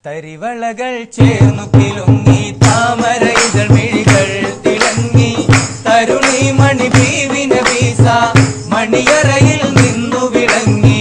തരിവളകൾ ചേർന്നു കിലുങ്ങി താമര ഇതൾ മിഴികൾ തിളങ്ങി തരുണി മണി ബീവിന വീസ മണിയറയിൽ നിന്നു വിളങ്ങി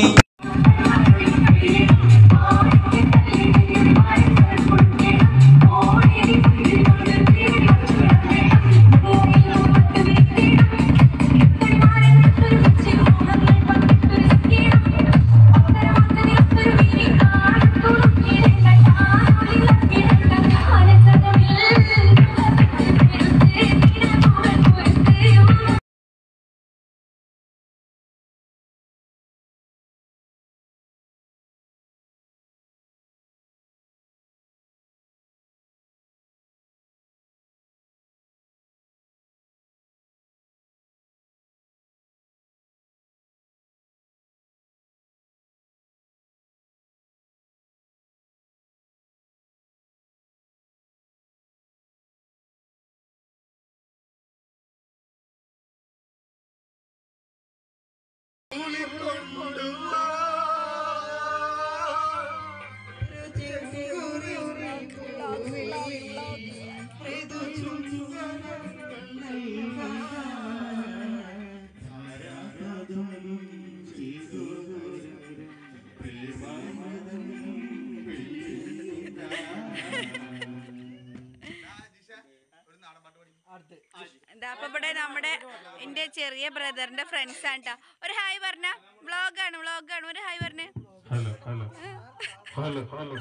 എന്താ അപ്പൊ ഇവിടെ നമ്മുടെ എന്റെ ചെറിയ ബ്രദറിന്റെ ഫ്രണ്ട്സ് ആണ് ട്ടോ ഒരു ഹായ് പറഞ്ഞ വ്ളോഗാണ് വ്ളോഗാണ് ഒരു ഹായ് പറഞ്ഞ ഹലോ ഹലോ ഹലോ ഹലോ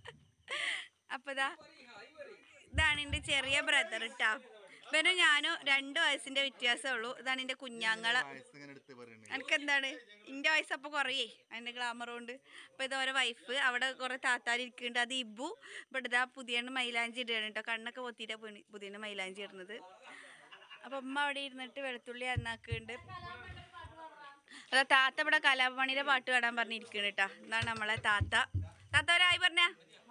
അപ്പൊ ഇതാ ഇതാണ് എന്റെ ചെറിയ ബ്രദർ ഇട്ടാ ഇവനും ഞാനും രണ്ട് വയസ്സിന്റെ വ്യത്യാസമേ ഉള്ളൂ ഇതാണ് എന്റെ കുഞ്ഞാങ്ങള് എനിക്ക് എന്താണ് എന്റെ വയസ്സ് അപ്പൊ കുറയേ അതിന്റെ ഗ്ലാമർ കൊണ്ട് അപ്പൊ ഇത് ഓരോ വൈഫ് അവിടെ കുറെ താത്താരി ഇരിക്കുന്നുണ്ട് അത് ഇബു ഇവിടെ ഇതാ പുതിയ മൈലാഞ്ചി ഇടുകയാണ് കേട്ടോ കണ്ണൊക്കെ പൊത്തിയിട്ടാ പുണി പുതിയ മൈലാഞ്ചി ഇടുന്നത് അപ്പൊ ഉമ്മ അവിടെ ഇരുന്നിട്ട് വെളുത്തുള്ളി അന്നാക്കുന്നുണ്ട് അതാ താത്ത ഇവിടെ കലാഭവണിയുടെ പാട്ട് പാടാൻ പറഞ്ഞിരിക്കുന്നു കേട്ടോ ഇതാണ് നമ്മളെ താത്ത താത്ത ഒരായി പറഞ്ഞ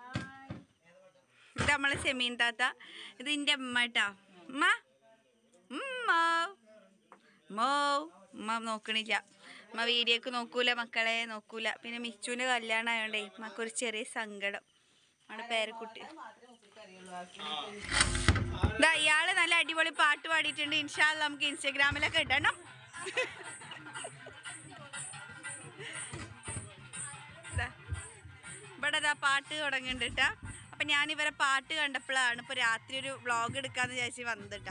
ഇത് നമ്മളെ സെമീൻ താത്ത ഇത് എൻ്റെ അമ്മ കേട്ടാ ഉമ്മ ഉമ്മ മോ ഉമ്മ നോക്കണില്ല ഉമ്മ വീഡിയോക്ക് നോക്കൂല മക്കളെ നോക്കൂല പിന്നെ മിച്ചുവിൻ്റെ കല്യാണം ആയതുകൊണ്ടേ ഉമ്മക്കൊരു ചെറിയ സങ്കടം നമ്മുടെ പേരക്കുട്ടി ദാ ഇയാള് നല്ല അടിപൊളി പാട്ട് പാടിയിട്ടുണ്ട് ഇൻഷാല്ല നമുക്ക് ഇൻസ്റ്റഗ്രാമിലൊക്കെ ഇടണം ദാ, ഇവിടെ ദാ പാട്ട് തുടങ്ങുന്നുണ്ട് കേട്ടാ അപ്പൊ ഞാൻ ഇവരെ പാട്ട് കണ്ടപ്പോഴാണ് ഇപ്പൊ രാത്രി ഒരു വ്ളോഗ് എടുക്കാന്ന് വിചാരിച്ച് വന്നത് കേട്ടോ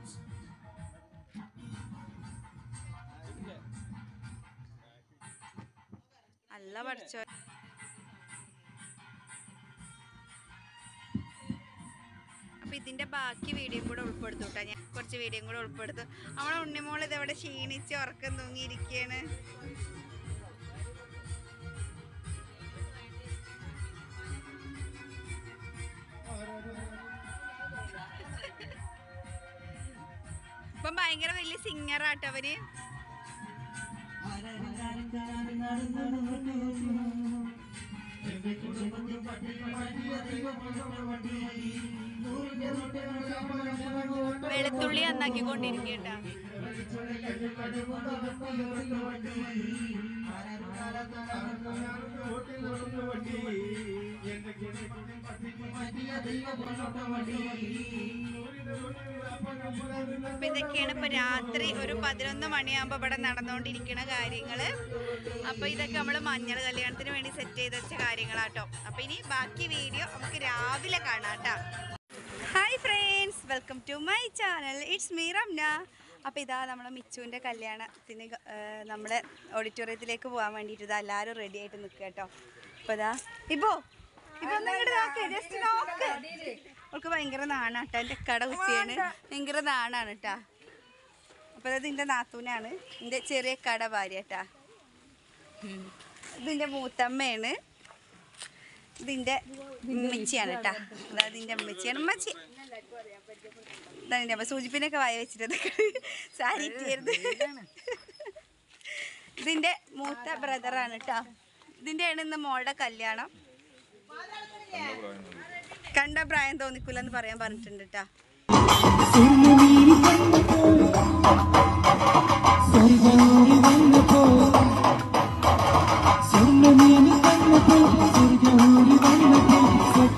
അല്ല പഠിച്ചോ അപ്പൊ ഇതിന്റെ ബാക്കി വീഡിയോ കൂടെ ഉൾപ്പെടുത്തു കേട്ടോ ഞാൻ കുറച്ച് വീഡിയോ കൂടെ ഉൾപ്പെടുത്തു നമ്മളെ ഉണ്ണിമോൾ ഇതെവിടെ ക്ഷീണിച്ച് ഉറക്കം തൂങ്ങിയിരിക്കുകയാണ് ഇപ്പം ഭയങ്കര വലിയ സിംഗറാട്ടോ അവര് വെളുത്തുള്ളി നന്നാക്കിക്കൊണ്ടിരിക്കണ്ട അപ്പൊ ഇതൊക്കെയാണ് ഇപ്പൊ രാത്രി ഒരു പതിനൊന്ന് മണിയാകുമ്പോ ഇവിടെ നടന്നുകൊണ്ടിരിക്കുന്ന കാര്യങ്ങള് അപ്പൊ ഇതൊക്കെ നമ്മള് മഞ്ഞൾ കല്യാണത്തിന് വേണ്ടി സെറ്റ് ചെയ്ത് വെച്ച കാര്യങ്ങളാട്ടോ അപ്പൊ ഇനി ബാക്കി വീഡിയോ നമുക്ക് രാവിലെ കാണാം ട്ടോ hi friends welcome to my channel it's me Ramna അപ്പോൾ ഇതാ നമ്മളെ മിച്ചുവിൻ്റെ കല്യാണത്തിന് ഗ- ഏർ നമ്മളെ ഓഡിറ്റോറിയത്തിലേക്ക് പോകാൻ വേണ്ടിയിട്ട് ഇതാ എല്ലാവരും റെഡി ആയിട്ട് നിൽക്കുക കേട്ടോ അപ്പോൾ ഇതാ ഇപ്പോ ഇപ്പൊ ഒന്ന് ഇങ്ങോട്ട് നോക്ക് ജസ്റ്റ് നോക്ക് അവൾക്ക് ഭയങ്കര നാണാട്ടോ എൻ്റെ കട കുത്തിയാണ് ഭയങ്കര നാണാണ് കേട്ടാ അപ്പോൾ ഇത് എൻ്റെ നാത്തൂനാണ് എൻ്റെ ചെറിയ കട ഭാര്യ കേട്ടാ ഇതിൻ്റെ മൂത്തമ്മയാണ് ഇതിന്റെ ഉമ്മച്ചിയാണ് കേട്ടാ ഇതാ ഇതിന്റെ ഉമ്മച്ചിയാണ് ഉമ്മച്ചി ഇതാ ഇതിന്റെ അമ്മ സൂചിപ്പിനൊക്കെ വായ വെച്ചിട്ട് സാരി ഇട്ടിരുത് ഇതിന്റെ മൂത്ത ബ്രദറാണ് കേട്ടാ ഇതിന്റെ ആണ് ഇന്ന് മോളുടെ കല്യാണം കണ്ട പ്രായം തോന്നിക്കൂല എന്ന് പറയാൻ പറഞ്ഞിട്ടുണ്ട് കേട്ടാ സ്വർണ്ണമീനി കണ്ണപ്പോൾ സ്വർഗൂരി വന്നപ്പോൾ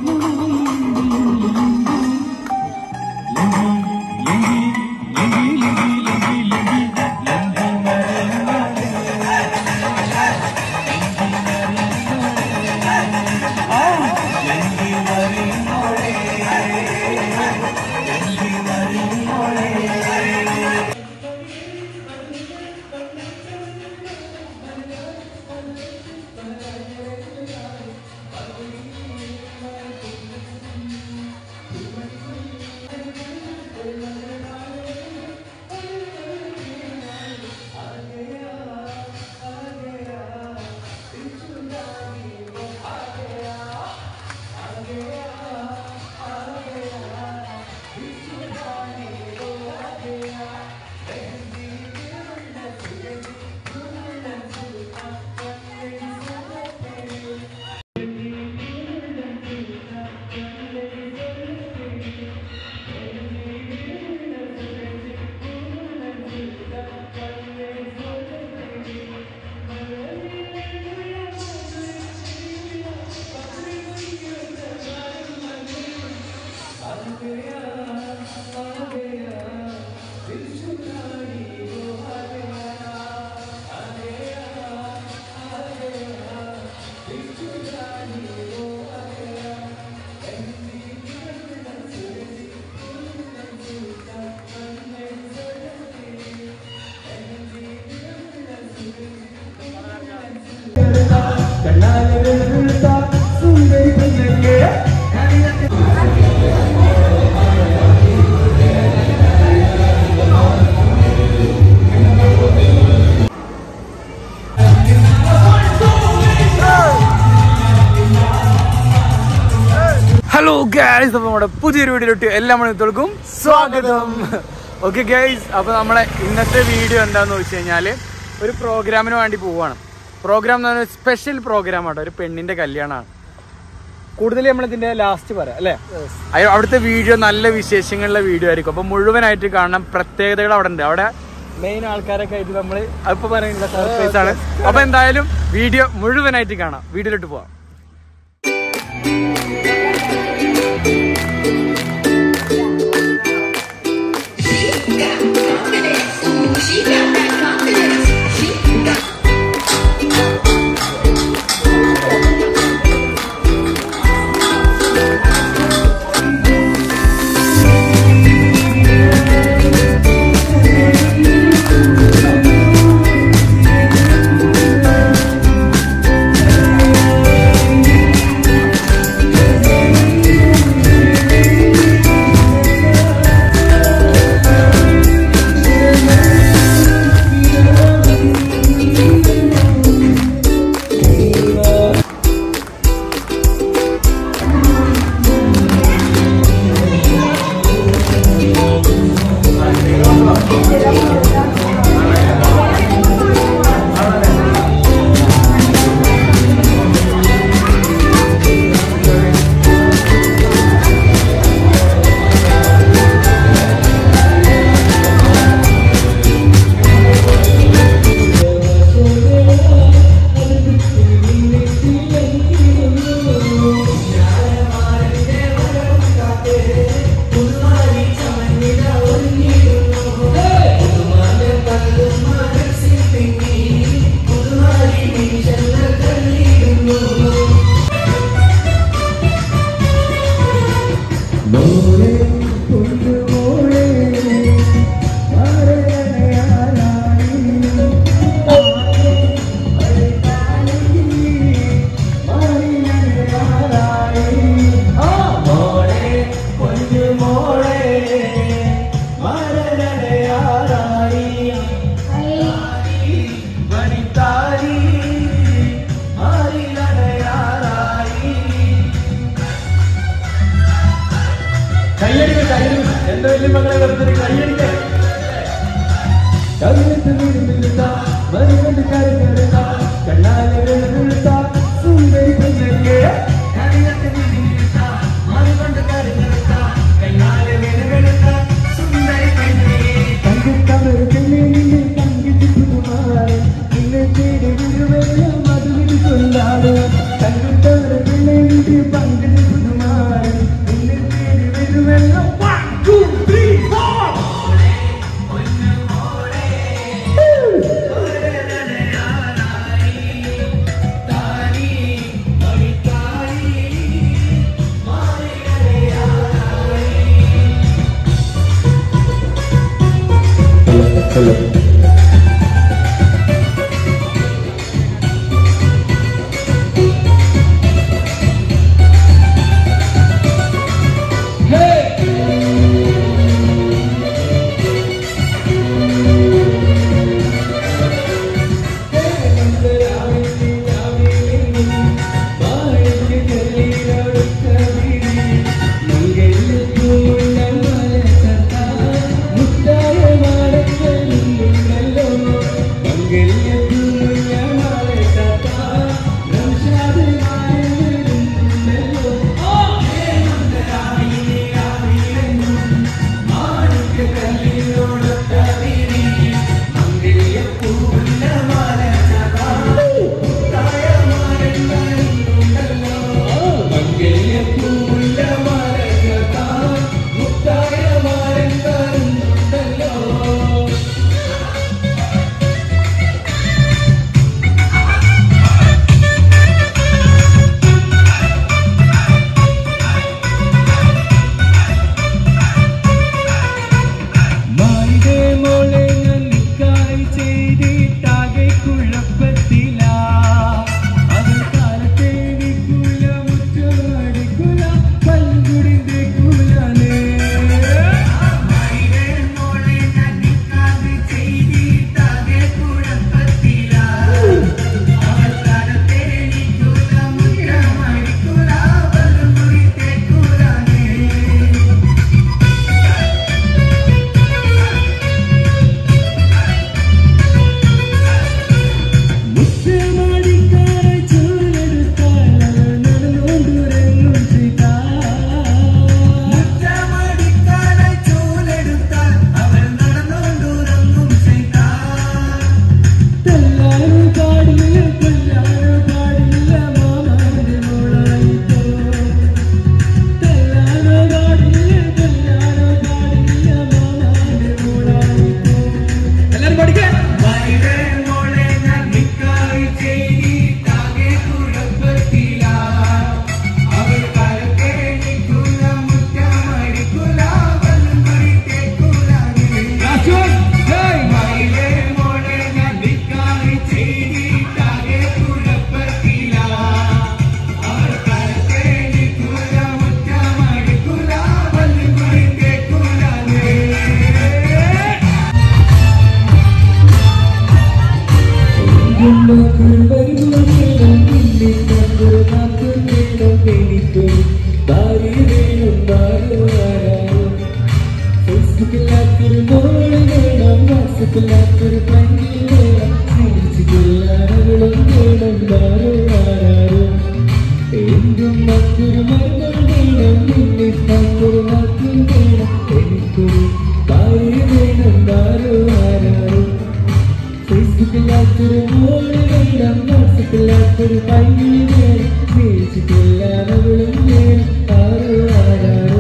ഹലോ ഗൈസ് അപ്പോൾ നമ്മുടെ പുതിയൊരു വീഡിയോയിലോട്ട് എല്ലാ മണിത്തോൾക്കും സ്വാഗതം ഓക്കെ ഗൈസ് അപ്പോൾ നമ്മളെ ഇന്നത്തെ വീഡിയോ എന്താന്ന് വെച്ച് കഴിഞ്ഞാൽ ഒരു പ്രോഗ്രാമിന് വേണ്ടി പോവാണ് പ്രോഗ്രാം എന്ന് പറഞ്ഞാൽ സ്പെഷ്യൽ പ്രോഗ്രാം ആട്ടോ ഒരു പെണ്ണിന്റെ കല്യാണമാണ് കൂടുതൽ നമ്മളിതിന്റെ ലാസ്റ്റ് പറയാം അല്ലേ അയ്യോ അവിടുത്തെ വീഡിയോ നല്ല വിശേഷങ്ങളുള്ള വീഡിയോ ആയിരിക്കും അപ്പോൾ മുഴുവനായിട്ട് കാണാൻ പ്രത്യേകതകൾ അവിടെ ഉണ്ട് അവിടെ മെയിൻ ആൾക്കാരൊക്കെ ആയിട്ട് നമ്മൾ അതിപ്പോൾ പറയുന്നില്ല സർപ്രൈസ് ആണ് അപ്പോൾ എന്തായാലും വീഡിയോ മുഴുവനായിട്ട് കാണാം വീഡിയോയിലോട്ട് പോവാം She got that confidence. She got മുട്ടായ മാടക്കലിന്റെ എനിക്കൊരു ഭാര്യ വേണം ആരോ ആരാരോ ഫേസ്ബുക്കില്ലാത്തൊരു മോള് വേണം വാട്സപ്പില്ലാത്തൊരു പങ്കി വേണം സ്നേഹിച്ചിട്ടില്ലാരവളും വേണം ആരോ ആരാരോ എന്തും മറ്റൊരു മരണം വേണം നിന്നെ മറ്റൊരു നാട്ടിൽ വേണം എനിക്കൊരു ഭാര്യ വേണം ആരോ ആരാരോ ഫേസ്ബുക്കില്ലാത്തൊരു മോള് വേണം വാട്സപ്പില്ലാത്തൊരു പങ്കി വേണം സ്നേഹിച്ചിട്ടില്ലാരവളും വേണം ആരോ ആരാരോ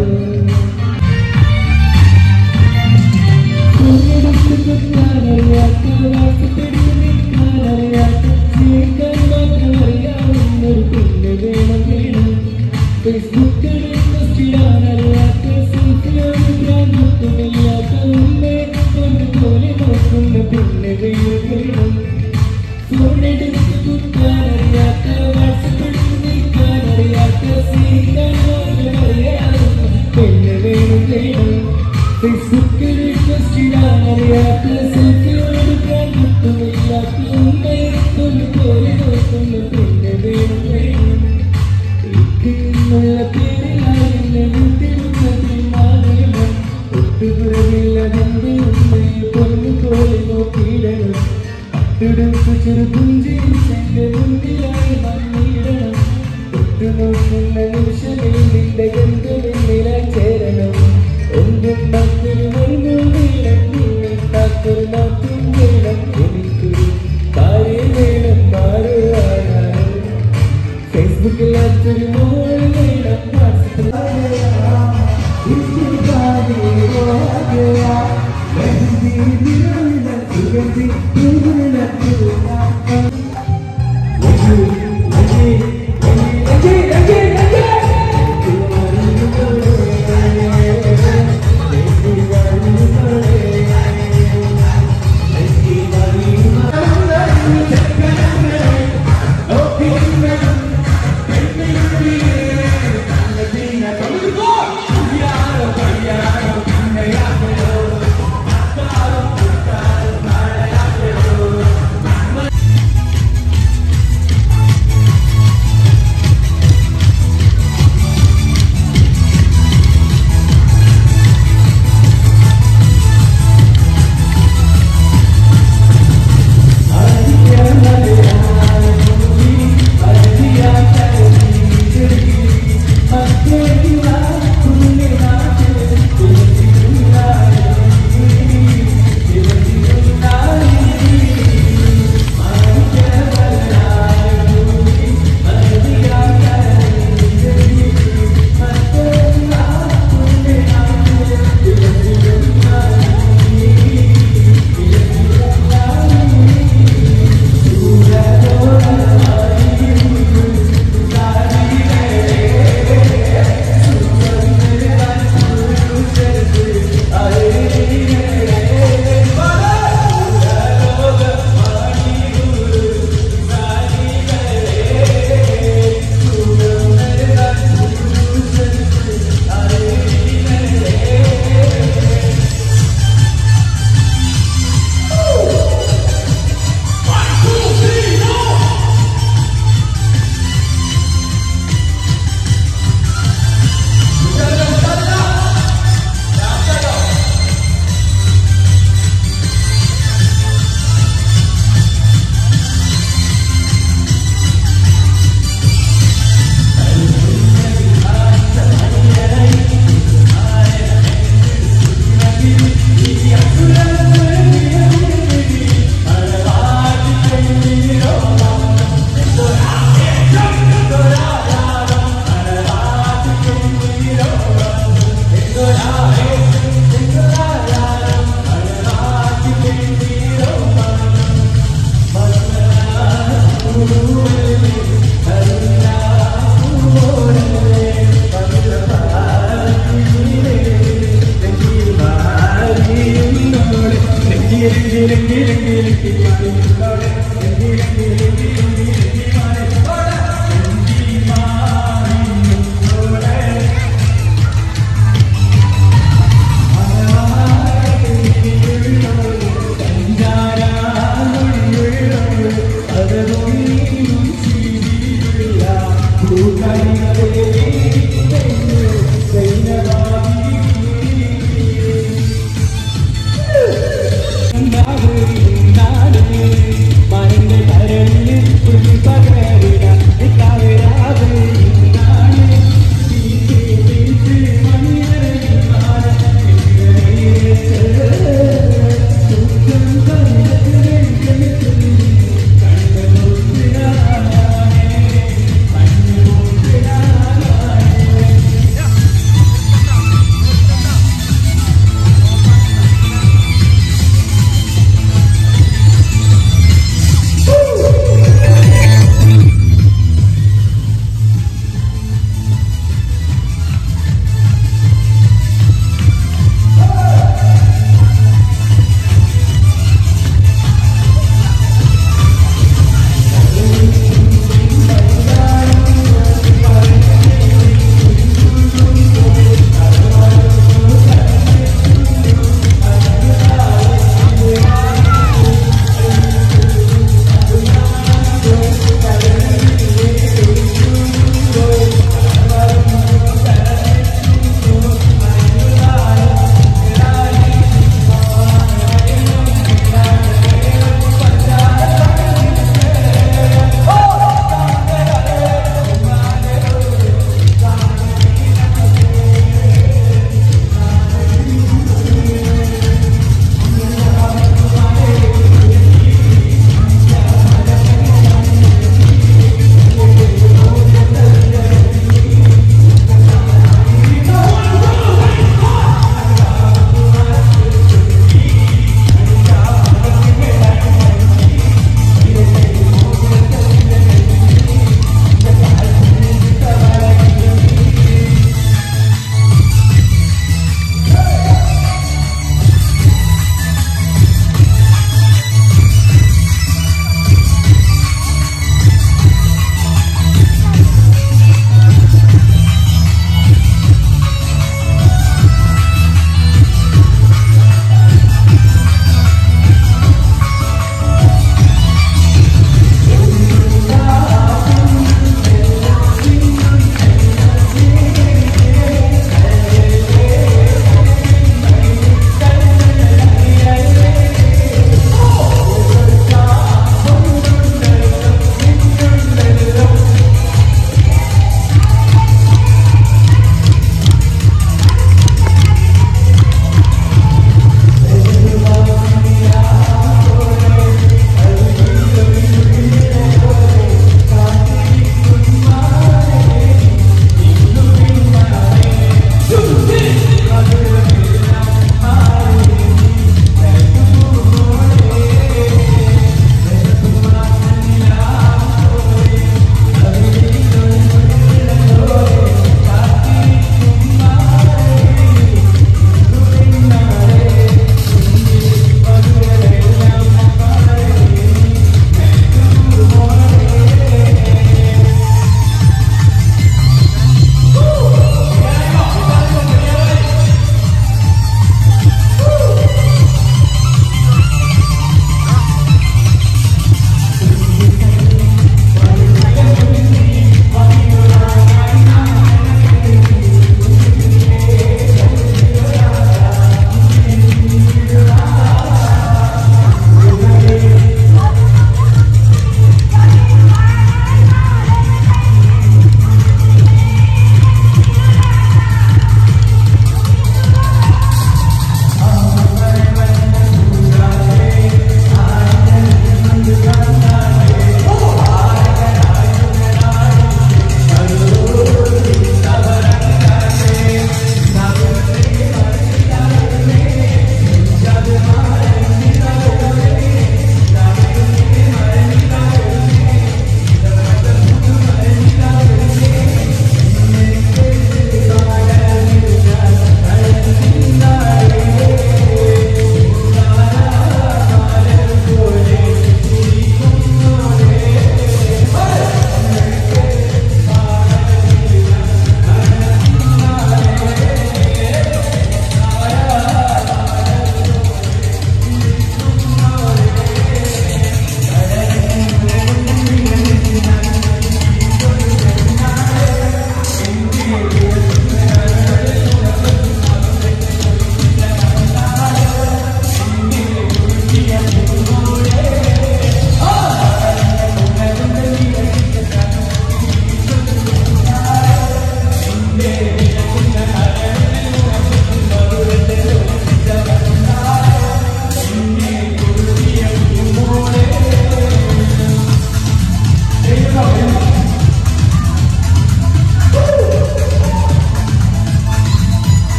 പിന്നെ വേണം വേണം ഫേസ്ബുക്കിൽ റിക്വസ്റ്റ് ഇടാനറിയാത്ത സെൽഫി എടുക്കാൻ മുട്ടുമില്ലാത്ത ഉമ്മയെ പോലെ നോക്കുന്ന പിന്നെ വേണം വേണം ഇക്കുന്നുള്ള പേരിലായിരുന്ന വീട്ടിലുള്ളത് മാറിയണം ഒട്ടുപുറമില്ലതെന്റെ ഉമ്മയെ പൊന്നു പോലെ നോക്കിയിടണം അത്തുടുപ്പ് ചെറുപുഞ്ചിരി എന്റെ മുന്നിലായി വന്നിടണം ഒട്ടു നോക്കുന്ന നിമിഷമേ നിന്റെ ഗന്ധമെന്നിലായി ചേരണം എന്തും മറ്റൊരു മരുന്നും വേണം നിന്നെ കാത്തൊരു നാട്ടും വേണം എനിക്കൊരു ഭാര്യ വേണം ആരോ ആരാരോ ഫേസ്ബുക്കില്ലാത്തൊരു മോൾ വേണം വാട്സപ്പിൽ Thank you.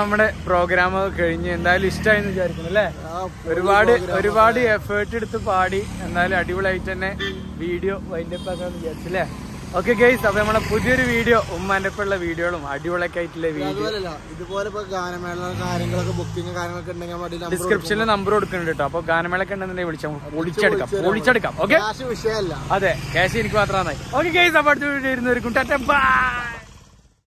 നമ്മുടെ പ്രോഗ്രാം കഴിഞ്ഞ് എന്തായാലും ഇഷ്ടമായി എന്ന് വിചാരിക്കുന്നു അല്ലേ ഒരുപാട് ഒരുപാട് എഫേർട്ട് എടുത്ത് പാടി എന്തായാലും അടിപൊളിയായിട്ട് തന്നെ വീഡിയോ വൈൻഡപ്പ് ആക്കാന്ന് വിചാരിച്ചു അല്ലേ ഓക്കെ ഗൈസ് അപ്പൊ നമ്മളെ പുതിയൊരു വീഡിയോ ഉമ്മാന്റെ ഒപ്പമുള്ള വീഡിയോകളും അടിപൊളിയൊക്കെ ആയിട്ടുള്ള വീഡിയോ അതുപോലല്ല ഇതുപോലെ ഇപ്പൊ ഗാനമേള കാര്യങ്ങളൊക്കെ ബുക്കിംഗ് കാര്യങ്ങളൊക്കെ ഉണ്ടെങ്കിൽ വേണ്ടി number ഡിസ്ക്രിപ്ഷനിൽ നമ്പർ കൊടുക്കുന്നുണ്ട് കേട്ടോ അപ്പൊ ഗാനമേളൊക്കെ ഉണ്ടെന്നുണ്ടെങ്കിൽ വിളിച്ചാൽ പൊളിച്ചെടുക്കാം വിളിച്ച് പൊളിച്ചെടുക്കാം ഓക്കെ cash വിഷയമല്ല അതെ ക്യാഷ് എനിക്ക് മാത്രമാണ് ഓക്കെ ഗൈസ് അപ്പൊ അടുത്ത വീഡിയോ ഇരുന്നവർക്കും ടാറ്റ ബൈ